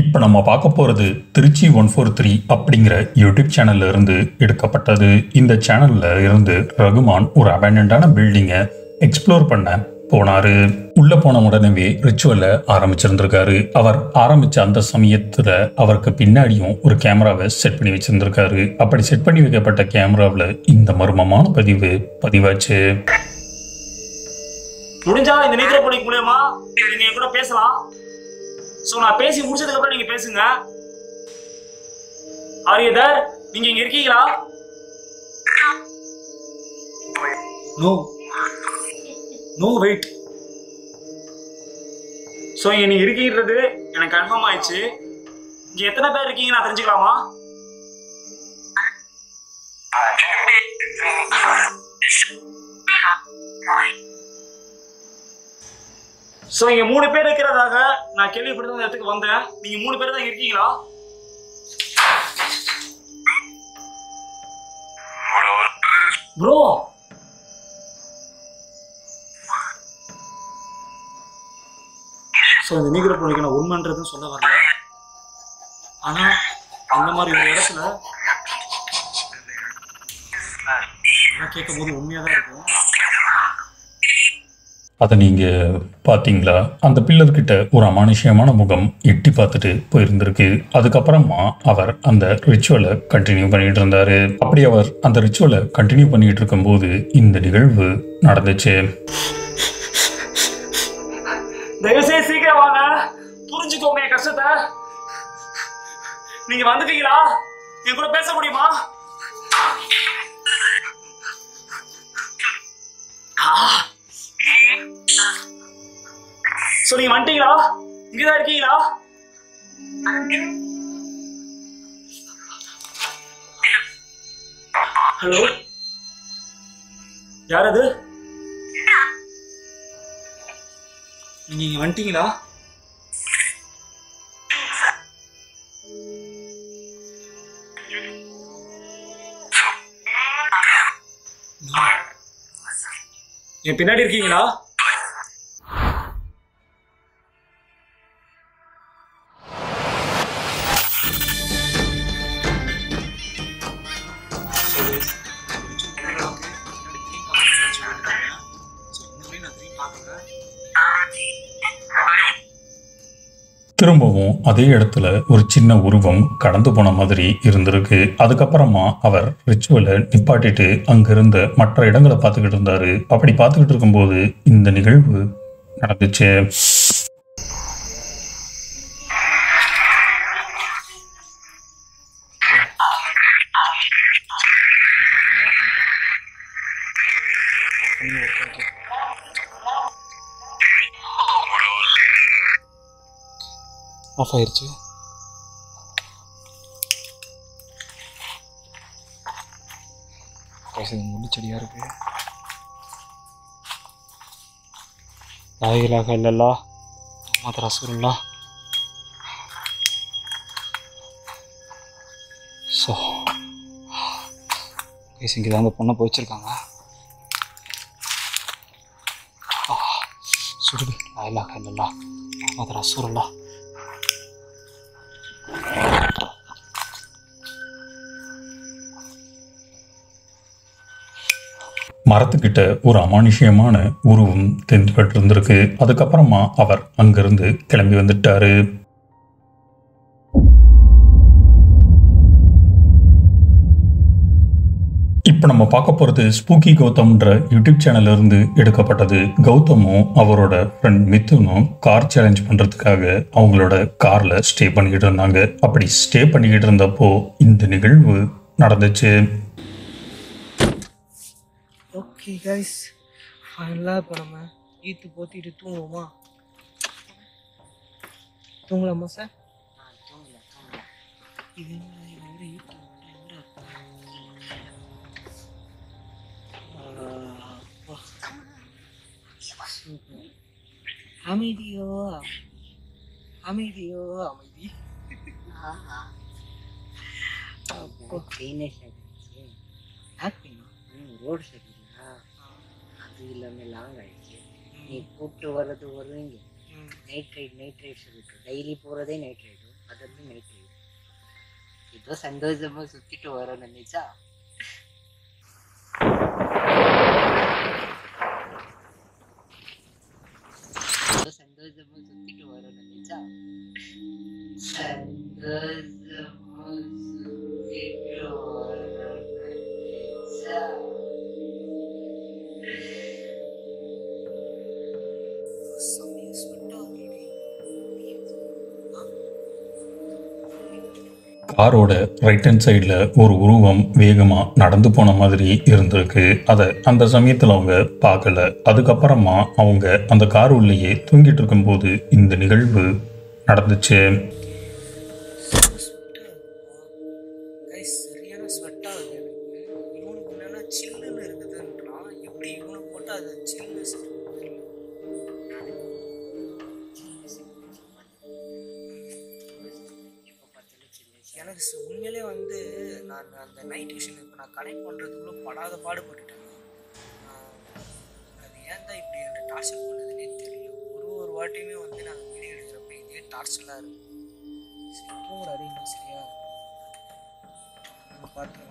இப்போ நம்ம பார்க்க போகிறது திருச்சி ஒன் ஃபோர் த்ரீ அப்படிங்கிற யூடியூப் சேனல்ல இருந்து எடுக்கப்பட்டது இந்த சேனல்ல இருந்து ரகுமான் ஒரு அபேண்டண்டான பில்டிங்கை எக்ஸ்ப்ளோர் பண்ண போனாரு உள்ள போன உடனே ரிச்சுவலை ஆரம்பிச்சிருந்திருக்காரு அவர் ஆரம்பிச்ச அந்த சமயத்துல அவருக்கு பின்னாடியும் ஒரு கேமராவை செட் பண்ணி வச்சிருந்திருக்காரு அப்படி செட் பண்ணி வைக்கப்பட்ட கேமராவில் இந்த மர்மமான பதிவு பதிவாச்சு முடிஞ்சா இந்த நீதிர பொலிக் மூலியமா நீங்க என் கூட பேசலாம் சோ நான் பேசி முடிச்சதுக்கு அப்புறம் நீங்க பேசுங்க ஆரியதர் நீங்க இங்க இருக்கீங்களா நோ நோ வெயிட் சோ இங்க நீங்க இருக்கீங்கிறது எனக்கு கன்ஃபார்ம் ஆயிடுச்சு இங்க எத்தனை பேர் இருக்கீங்க நான் தெரிஞ்சுக்கலாமா சோ இங்க மூணு பேர் இருக்கிறதாக நான் கேள்விப்பட்டு இந்த இடத்துக்கு வந்தேன் நீங்க மூணு பேர் தான் இங்க இருக்கீங்களா ப்ரோ ஸோ இந்த நீக்கிற பொண்ணுக்கு நான் உண்மைன்றதும் சொல்ல வரல ஆனா அந்த மாதிரி ஒரு இடத்துல இதெல்லாம் கேட்கும் போது உண்மையா தான் இருக்கும் அதை நீங்க பாத்தீங்களா அந்த பில்லர் கிட்ட ஒரு அமானுஷ்யமான முகம் எட்டி பார்த்துட்டு போயிருந்திருக்கு அதுக்கப்புறமா அவர் அந்த ரிச்சுவலை கண்டினியூ பண்ணிட்டு இருந்தாரு அப்படி அவர் அந்த ரிச்சுவலை கண்டினியூ பண்ணிட்டு இருக்கும்போது இந்த நிகழ்வு நடந்துச்சு தயவுசெய்து சீக்கிரம் வாங்க புரிஞ்சுக்கோங்க என் கஷ்டத்தை நீங்க வந்துட்டீங்களா என் கூட பேச முடியுமா சோ நீங்க வந்துட்டீங்களா இங்கதான் இருக்கீங்களா ஹலோ யார் அது நீங்க இங்க வந்துட்டீங்களா என் பின்னாடி இருக்கீங்களா திரும்பவும் அதே இடத்துல ஒரு சின்ன உருவம் கடந்து போன மாதிரி இருந்திருக்கு அதுக்கப்புறமா அவர் ரிச்சுவலை நிப்பாட்டிட்டு அங்கிருந்த மற்ற இடங்களை பார்த்துக்கிட்டு இருந்தாரு அப்படி பார்த்துக்கிட்டு இருக்கும்போது இந்த நிகழ்வு நடந்துச்சு ஆஃப் ஆயிருச்சு முள்ளிச்செடியாக இருக்கு லாயிலாக இல்லல்லா மாத ரசூல்லா ஸோ கைஸ் இங்கே தான் அந்த பொண்ணை போய் வச்சிருக்காங்க ஆ, சுடுது லாயிலாக இல்லல்லா மாத ரசூல்லா மரத்துக்கிட்ட ஒரு அமானுஷ்யமான உருவம் தென்பட்டு இருந்திருக்கு அதுக்கப்புறமா அவர் அங்கிருந்து கிளம்பி வந்துட்டாரு இப்போ நம்ம பார்க்க போகிறது ஸ்பூக்கி கௌதம்ன்ற யூடியூப் சேனல்ல இருந்து எடுக்கப்பட்டது கௌதமும் அவரோட ஃப்ரெண்ட் மிதுனும் கார் சேலஞ்ச் பண்ணுறதுக்காக அவங்களோட காரில் ஸ்டே பண்ணிக்கிட்டு இருந்தாங்க அப்படி ஸ்டே பண்ணிக்கிட்டு இருந்தப்போ இந்த நிகழ்வு நடந்துச்சு ஓகே கைஸ் ஃபைனலாக இப்போ நம்ம ஈத்து போத்திட்டு தூங்குவோமா தூங்கலாமா சார் இது என்ன இது வேற ஈத்து போட்டு எங்கடா இருக்கு? ஆ, அப்பா. சூப்பர். அமைதியோ அமைதியோ அமைதி அப்போ ஃபீனிஷ் ஆகிடுச்சு ஆக்டிங் ரோடு சரியில்லையா அது இல்லாமல் லாங் ஆயிடுச்சு நீ கூப்பிட்டு வர்றது வருவீங்க நைட் ரைட் நைட் ரைட் சொல்லிட்டு டெய்லி போகிறதே நைட் ரைடு அது வந்து நைட் டிரைவ் ஏதோ சந்தோஷமா சுத்திட்டு வரோம் நினைச்சா ஏதோ சந்தோஷமா சுத்திட்டு வரோம் நினைச்சா சந்தோஷமா சுத்திட்டு வரோம் நினைச்சா செம்மையா sweat ஆகுதுடி. காரோட ரைட் ஹேண்ட் சைடில் ஒரு உருவம் வேகமாக நடந்து போன மாதிரி இருந்திருக்கு அதை அந்த சமயத்தில் அவங்க பார்க்கல அதுக்கப்புறமா அவங்க அந்த கார் உள்ளேயே தூங்கிட்டு இருக்கும்போது இந்த நிகழ்வு நடந்துச்சு செம்ம sweat ஆகுதுப்பா. Guys, சரியான sweat ஆகுது எனக்கு. இவனுக்கு என்னன்னா சில்லுன்னு இருக்குதுன்றான். இப்படி இவனுக்கு போட்டா அது சில்லுன்னு இருக்கு. எனக்கு சு- உண்மையிலே வந்து நான் அந்த நைட் விஷன் இப்போ நான் கனெக்ட் பண்ணுறதுக்குள்ள படாத பாடுபட்டுட்டேன் ஆஹ் அது ஏன் தான் இப்படி என்னை டார்ச்சர் பண்ணுதுன்னே தெரியல ஒரு ஒரு வாட்டியுமே வந்து நாங்கள் வீடியோ எடுக்கிறப்ப இதே டார்ச்சலாக இருக்கும் சரி தூங்குற அறியுமா சரியா நம்ம பார்த்துக்கலாம்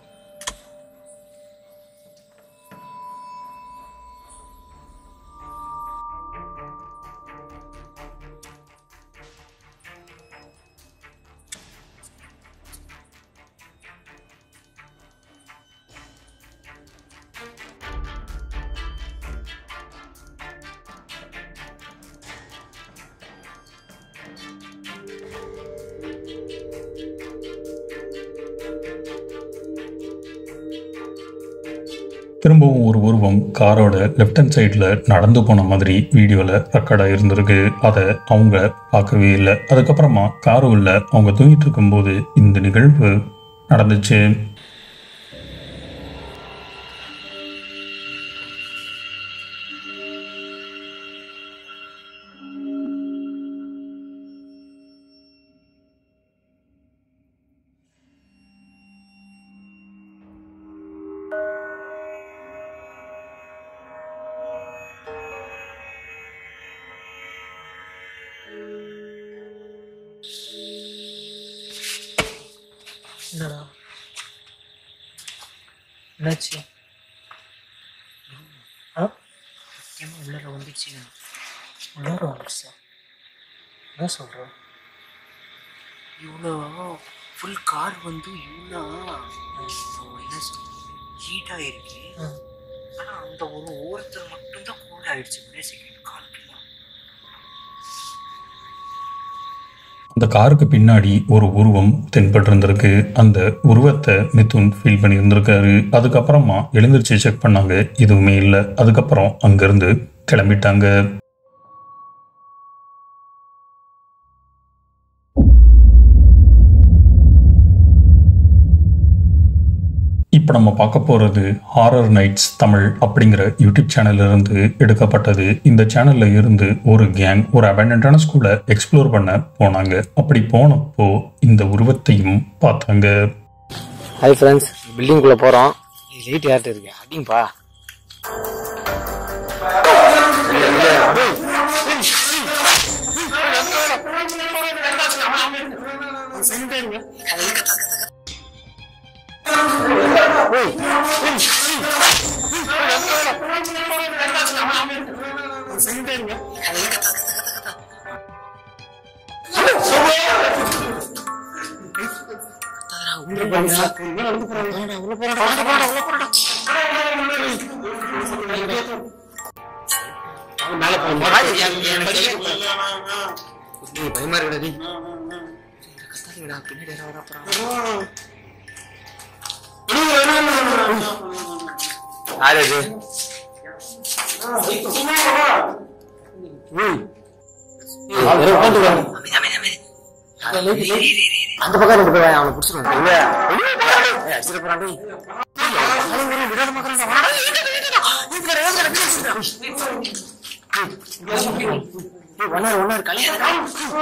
திரும்பவும் ஒரு உருவம் காரோட லெஃப்ட் ஹேண்ட் சைடில் நடந்து போன மாதிரி வீடியோவில் ரெக்கார்டாக இருந்திருக்கு அதை அவங்க பார்க்கவே இல்லை அதுக்கப்புறமா காரு உள்ள அவங்க தூங்கிட்டு இருக்கும்போது இந்த நிகழ்வு நடந்துச்சு என்னடா என்னாச்சு ஆ சத்தியமா உள்ளார வந்துடுச்சு உள்ளார வந்துருச்சா என்ன சொல்கிற இவ்வளோ ஃபுல் கார் வந்து இவ்வளோ என்ன சொல்றது ஹீட் ஆயிருக்கு ஆனா அந்த ஒரு ஓரத்தில் மட்டும்தான் கூல் ஆயிடுச்சு ஒரே செகண்ட் காலுக்குலாம் அந்த காருக்கு பின்னாடி ஒரு உருவம் தென்பட்டிருந்திருக்கு அந்த உருவத்தை மிதுன் ஃபீல் பண்ணியிருந்திருக்காரு அதுக்கப்புறமா எழுந்திருச்சு செக் பண்ணாங்க எதுவுமே இல்லை அதுக்கப்புறம் அங்கேருந்து கிளம்பிட்டாங்க இப்போ நம்ம பார்க்க போகிறது ஹாரர் நைட்ஸ் தமிழ் அப்படிங்கிற யூடியூப் சேனல்ல இருந்து எடுக்கப்பட்டது இந்த சேனல்ல இருந்து ஒரு கேங் ஒரு அபேண்டன்டான ஸ்கூலை எக்ஸ்ப்ளோர் பண்ண போனாங்க அப்படி போனப்போ இந்த உருவத்தையும் பார்த்தாங்க ஹாய் ஃப்ரெண்ட்ஸ் பில்டிங்குள்ளே போகிறோம் லைட் யார்கிட்ட இருக்கு அடிங்கப்பா பயமா இருக்கடா கத்தாதீங்கடா பின்னாடி யாரோ வர போறான் யாரு இது ம். ஆ, வெறும் உட்காந்துருக்காங்க. அந்த பக்கம் ரெண்டு பேர் அவனை பிடிச்சிருவான் இல்ல ஏய், அடிச்சிட போறான் டேய். அவன் ஒரு விடாத மக்கள்டா. வாடா, ஏத்துக்கடா, ஏத்துக்கடா. ஏத்துக்கடா, ஏத்துக்கடா, ஏத்துக்கடா. ஏய், ஒன்னாரு, ஒன்னாரு, கல்யாணம்.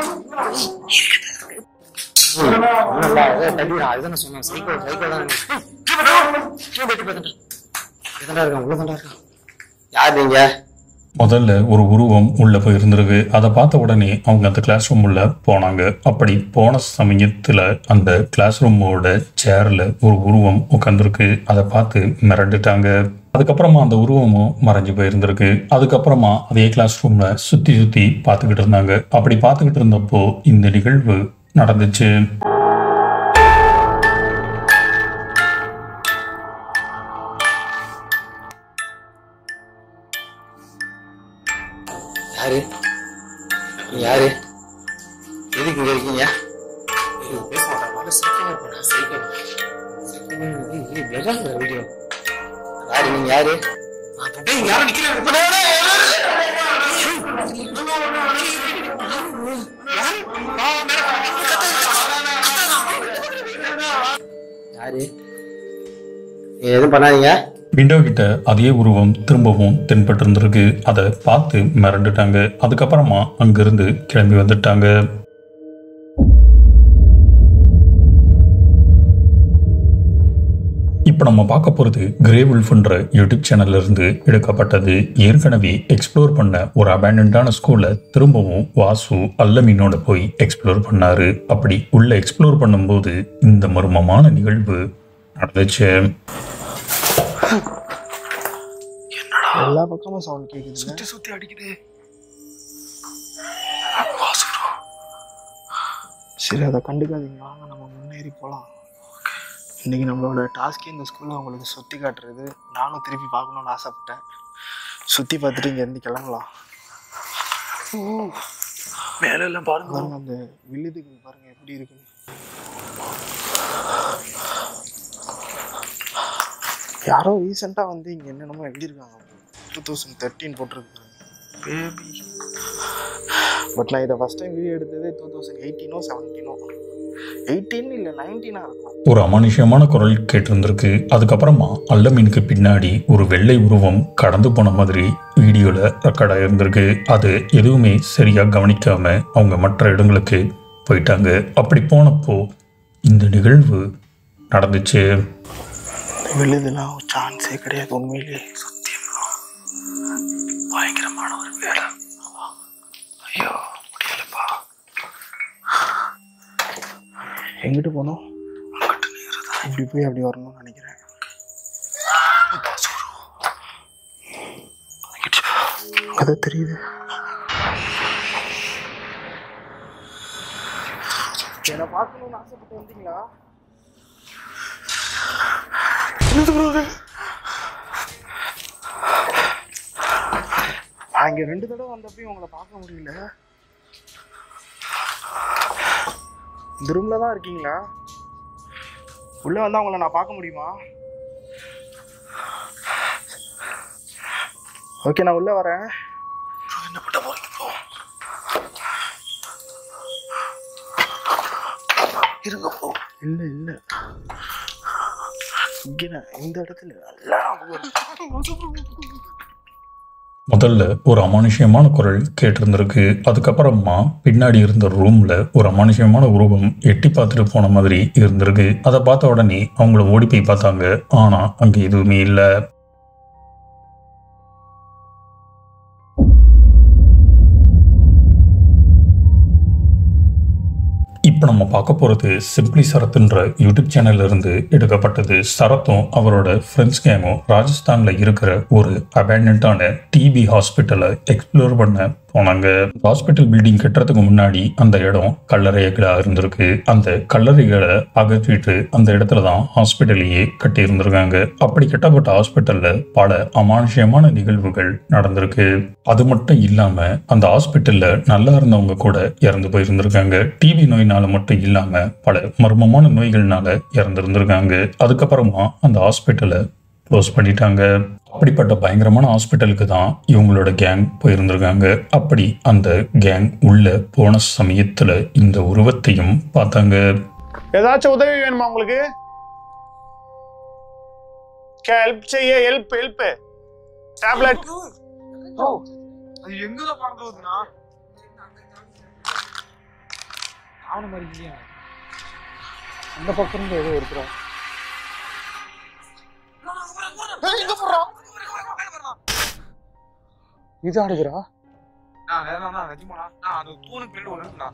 ம், ஒண்ணுல்ல, ஏதோ தட்டிவிடா, அதுதான் நான் சொன்னேன். சைக்கோ, சைக்கோ தான் நீ. கீழே போயிட்டு பார்த்துட்டு. இங்கதான்டா இருக்கான், உள்ளதான்டா இருக்கான். யார் நீங்க முதல்ல ஒரு உருவம் உள்ள போயிருந்திருக்கு அதை பார்த்த உடனே அவங்க அந்த கிளாஸ் ரூம் உள்ள போனாங்க அப்படி போன சமயத்துல அந்த கிளாஸ் ரூமோட சேர்ல ஒரு உருவம் உட்காந்துருக்கு அதை பார்த்து மிரண்டுட்டாங்க அதுக்கப்புறமா அந்த உருவமும் மறைஞ்சு போயிருந்திருக்கு அதுக்கப்புறமா அதே கிளாஸ் ரூம்ல சுத்தி சுத்தி பார்த்துக்கிட்டு இருந்தாங்க அப்படி பார்த்துக்கிட்டு இருந்தப்போ இந்த நிகழ்வு நடந்துச்சு யாரு நீ யாரு எதுக்கு இங்க இருக்கீங்க ஏய், பேச மாட்டாங்க அவ்வளவு சீக்கிரமா இருப்பா சீக்கிரம் வீடியோ யாரு நீங்க யாரு ஏய், யாரும் நிக்கிறேன் இப்ப டேய், டேய், யாரு நீங்க எதுவும் பண்ணாதீங்க விண்டோ கிட்ட அதே உருவம் திரும்பவும் தென்பட்டிருந்திருக்கு அதை பார்த்து மிரண்டுட்டாங்க அதுக்கப்புறமா அங்கிருந்து கிளம்பி வந்துட்டாங்க இப்போ நம்ம பார்க்க போகிறது கிரே உல்ஃப்ன்ற யூடியூப் சேனல்ல இருந்து எடுக்கப்பட்டது ஏற்கனவே எக்ஸ்ப்ளோர் பண்ண ஒரு அபேண்டன்டான ஸ்கூலை திரும்பவும் வாசு அல்லமீனோட போய் எக்ஸ்ப்ளோர் பண்ணாரு அப்படி உள்ள எக்ஸ்ப்ளோர் பண்ணும்போது இந்த மர்மமான நிகழ்வு நடந்துச்சு எல்லா பக்கமும் சவுண்ட் கேக்குது சுத்தி சுத்தி அடிக்குது சரி அதை கண்டுக்காதீங்க வாங்க நம்ம முன்னேறி போகலாம் இன்னைக்கு நம்மளோட டாஸ்கே இந்த ஸ்கூலில் உங்களுக்கு சுற்றி காட்டுறது நானும் திருப்பி பார்க்கணும்னு ஆசைப்பட்டேன் சுற்றி பார்த்துட்டு இங்கேருந்து கிளம்பலாம் மேல எல்லாம் பாருங்க பாருங்க அந்த வில்லுதுக்கு பாருங்க எப்படி இருக்கு யாரோ ரீசெண்டாக வந்து இங்கே என்னென்னமோ எழுதியிருக்காங்க டூ தௌசண்ட் தேர்ட்டின் போட்டிருக்கு பேபி பட் நான் இதை ஃபஸ்ட் டைம் வீடியோ எடுத்ததே டூ தௌசண்ட் எயிட்டீனோ செவன்டீனோ எயிட்டீன் இல்லை நைன்டீனாக இருக்கும் ஒரு அமானுஷ்யமான குரல் கேட்டிருந்திருக்கு அதுக்கப்புறமா அல்லமீனுக்கு பின்னாடி ஒரு வெள்ளை உருவம் கடந்து போன மாதிரி வீடியோல ரெக்கார்ட் ஆயிருந்திருக்கு அது எதுவுமே சரியா கவனிக்காம அவங்க மற்ற இடங்களுக்கு போயிட்டாங்க அப்படி போனப்போ இந்த நிகழ்வு நடந்துச்சு விழுதுலாம் ஒரு சான்ஸே கிடையாது உண்மையிலே சத்தியமா பயங்கரமான ஒரு வேலை ஐயோ முடியலப்பா எங்கிட்டு போனோம் இப்படி போய் அப்படி வரணும்னு நினைக்கிறேன் அதான் தெரியுது என்னை பார்க்கணும்னு ஆசைப்பட்டு வந்தீங்களா என்னது bro இது? நான் இங்க ரெண்டு தடவை வந்தப்பயும் உங்களை பார்க்க முடியல இந்த ரூம்ல தான் இருக்கீங்களா உள்ள வந்தா உங்களை நான் பார்க்க முடியுமா ஓகே நான் உள்ள வரேன் என்ன பண்ண போறீங்க இப்போ இருங்க போ இல்ல இல்ல இங்க நான் இந்த இடத்துல நல்லா முதல்ல ஒரு அமானுஷ்யமான குரல் கேட்டிருந்திருக்கு அதுக்கப்புறமா பின்னாடி இருந்த ரூம்ல ஒரு அமானுஷ்யமான உருவம் எட்டி பார்த்துட்டு போன மாதிரி இருந்திருக்கு அதை பார்த்த உடனே அவங்கள ஓடி போய் பார்த்தாங்க ஆனா அங்க எதுவுமே இல்லை இப்போ நம்ம பார்க்க போகிறது சிம்பிளி சரத்ன்ற யூடியூப் சேனல்ல இருந்து எடுக்கப்பட்டது சரத்தும் அவரோட ஃப்ரெண்ட்ஸ் கேங்கும் ராஜஸ்தானில் இருக்கிற ஒரு அபேண்டன்டான டிபி ஹாஸ்பிட்டலை எக்ஸ்ப்ளோர் பண்ண போனாங்க ஹாஸ்பிட்டல் பில்டிங் கட்டுறதுக்கு முன்னாடி அந்த இடம் கல்லறைகளாக இருந்திருக்கு அந்த கல்லறைகளை அகற்றிட்டு அந்த இடத்துல தான் ஹாஸ்பிட்டலையே கட்டி இருந்திருக்காங்க அப்படி கட்டப்பட்ட ஹாஸ்பிட்டல்ல பல அமானுஷ்யமான நிகழ்வுகள் நடந்திருக்கு அது மட்டும் இல்லாம அந்த ஹாஸ்பிட்டல்ல நல்லா இருந்தவங்க கூட இறந்து போயிருந்திருக்காங்க டிபி நோயினால மட்டும் இல்லாம பல மர்மமான நோய்கள்னால இறந்திருந்திருக்காங்க அதுக்கப்புறமா அந்த ஹாஸ்பிட்டலை க்ளோஸ் பண்ணிட்டாங்க அப்படிப்பட்ட பயங்கரமான ஹாஸ்பிட்டலுக்கு தான் இவங்களோட கேங் போயிருந்திருக்காங்க அப்படி அந்த கேங் உள்ள போன சமயத்துல இந்த உருவத்தையும் பார்த்தாங்க ஏதாச்சும் உதவி வேணுமா உங்களுக்கு ஹெல்ப் செய்ய ஹெல்ப் ஹெல்ப் டேப்லெட் ஓ அது எங்க பறந்துதுனா அவன மாதிரி இல்லையா அந்த பக்கம் இருந்து ஏதோ இருக்கிறோம் எங்க போறோம் இது ஆடுகிறா நான் வேணா நான் நிஜமாடா நான் அந்த தூணுக்கு பின்னாடி ஒன்று இருக்குண்ணா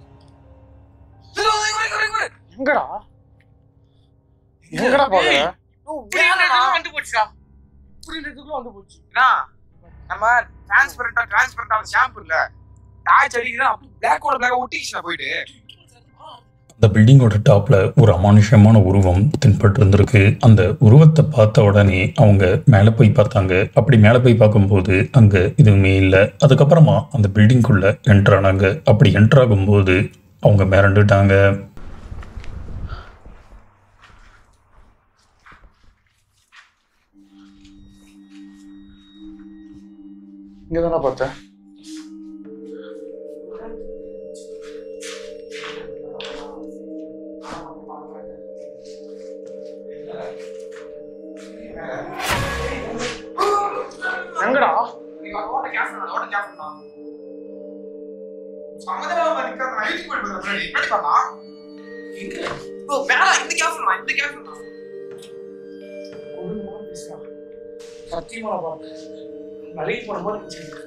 எங்கடா எங்கடா பாக்குற வந்து போச்சுடா புரியுறதுக்குள்ள வந்து போச்சு என்ன நம்ம டிரான்ஸ்பரண்டா டிரான்ஸ்பரண்டா ஷாம்பு இல்ல டார்ச் அடிக்கிறா அப்படி பிளாக்கோட பிளாக் ஒட்டிச்சுனா போயிட்டு அந்த பில்டிங்கோட டாப்ல ஒரு அமானுஷ்யமான உருவம் தென்பட்டு இருந்திருக்கு அந்த உருவத்தை பார்த்த உடனே அவங்க மேலே போய் பார்த்தாங்க அப்படி மேலே போய் பார்க்கும்போது அங்க எதுவுமே இல்லை அதுக்கப்புறமா அந்த பில்டிங்குள்ள என்டர் ஆனாங்க அப்படி என்டர் ஆகும்போது அவங்க மிரண்டுட்டாங்க இங்க தானே பார்த்தேன் எங்கடா ஓட்ட கேஸ் ஓட்ட கேஸ் சம்மதமா நிக்காத நான் எழுதி போயிட்டு வரேன் முன்னாடி பண்ணலாம் ஓ மேல இந்த கேஸ் இந்த கேஸ் சத்தியமா பார்த்தேன் நலைக்கு போன மாதிரி இருந்துச்சு.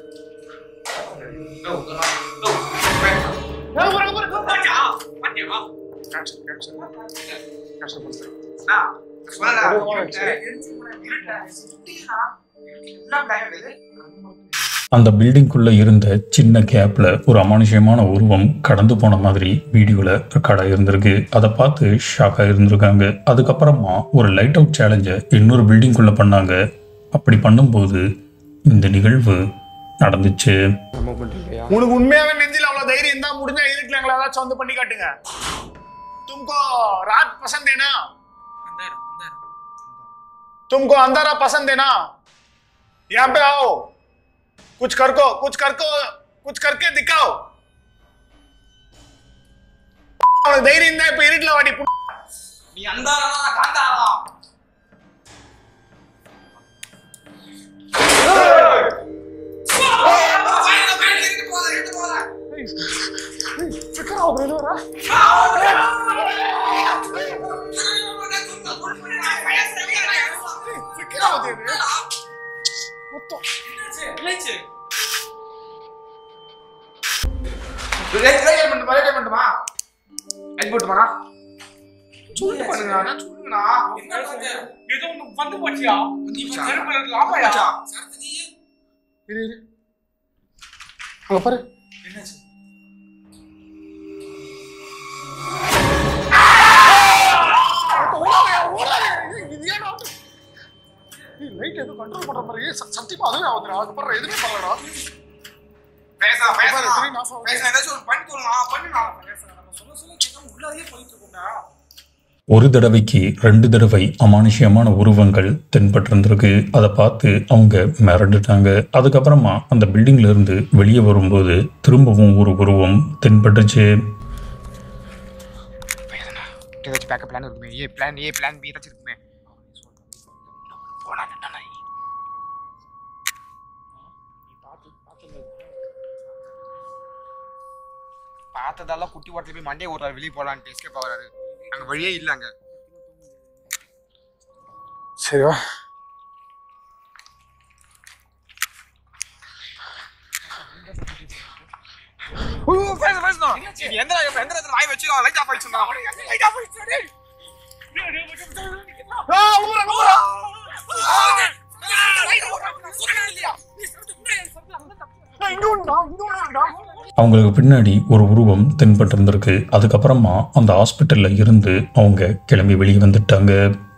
அந்த பில்டிங்குள்ள இருந்த சின்ன கேப்ல ஒரு அமானுஷ்யமான உருவம் கடந்து போன மாதிரி வீடியோல ரெக்கார்ட் இருந்திருக்கு அதை பார்த்து ஷாக் இருந்திருக்காங்க அதுக்கப்புறமா ஒரு லைட் அவுட் சேலஞ்சை இன்னொரு பில்டிங்குள்ள பண்ணாங்க அப்படி பண்ணும்போது இந்த நிகழ்வு நடந்துச்சு உனக்கு உண்மையாவே நெஞ்சில அவ்வளவு தைரியம் தான் முடிஞ்சா இருட்டுல எங்களை ஏதாச்சும் வந்து பண்ணி காட்டுங்க तुमको रात पसंद है ना अंदर अंदर तुमको अंधारा पसंद है ना यहाँ पे आओ कुछ कर को कुछ कर को कुछ करके दिखाओ உனக்கு தைரியம் தான் இப்ப இருட்டுல வாடி பு- நீ அந்தாரா காந்தாரா சிக்கன் ஆகுது, இது வரா? சிக்கன் ஆகுது இது. மொத்தம். சொல்லுங்க பண்ணுங்க சொல்லுங்கண்ணா ஏதோ ஒண்ணு வந்து போச்சியா இரு, இரு. அங்க பாரு ஓடாதே, ஓடாதே. ஏய், இது ஏன் ஆட்டு? ஏய், light ஏதோ control பண்ற மாதிரி. ஏய், ச- சத்தியமா அதுவே ஆகுதுடா. அங்க பாரு, எதுவுமே பண்ணலடா. பேசா பாரு, பேசா திரும்பி நான் சொல்றேன். பேசா ஏதாச்சும் ஒரு பண்ணி தோணுமா பண்ணுண்ணா சொல்ல சொல்ல கேட்காம உள்ளாரியே போயிட்டு இருக்கோம்டா ஒரு தடவைக்கு ரெண்டு தடவை அமானுஷ்யமான உருவங்கள் தென்பட்டிருந்திருக்கு அதை பார்த்து அவங்க மிரண்டுட்டாங்க அதுக்கப்புறமா அந்த பில்டிங்ல இருந்து வெளியே வரும்போது திரும்பவும் ஒரு உருவம் தென்பட்டுச்சு ஏதாச்சும் பேக்கப் பிளான் இருக்குமே A plan A plan B ஏதாச்சும் இருக்குமே போனா நின்னா பார்த்ததெல்லாம் குட்டி ஓட்டல போய் மண்டே ஓடுறாரு வெளியே போலான்ட்டு எஸ்கேப் ஆகுறாரு அங்க வழியே இல்ல அங்க சரி வா எந்த எந்த இடத்துல வாய் வச்சு லைட் ஆஃப் ஆயிடுச்சுனா லைட் ஆஃப் ஆயிடுச்சு அவங்களுக்கு பின்னாடி ஒரு உருவம் தென்பட்டிருந்திருக்கு அதுக்கப்புறமா அந்த ஹாஸ்பிட்டல்ல இருந்து அவங்க கிளம்பி வெளியே வந்துட்டாங்க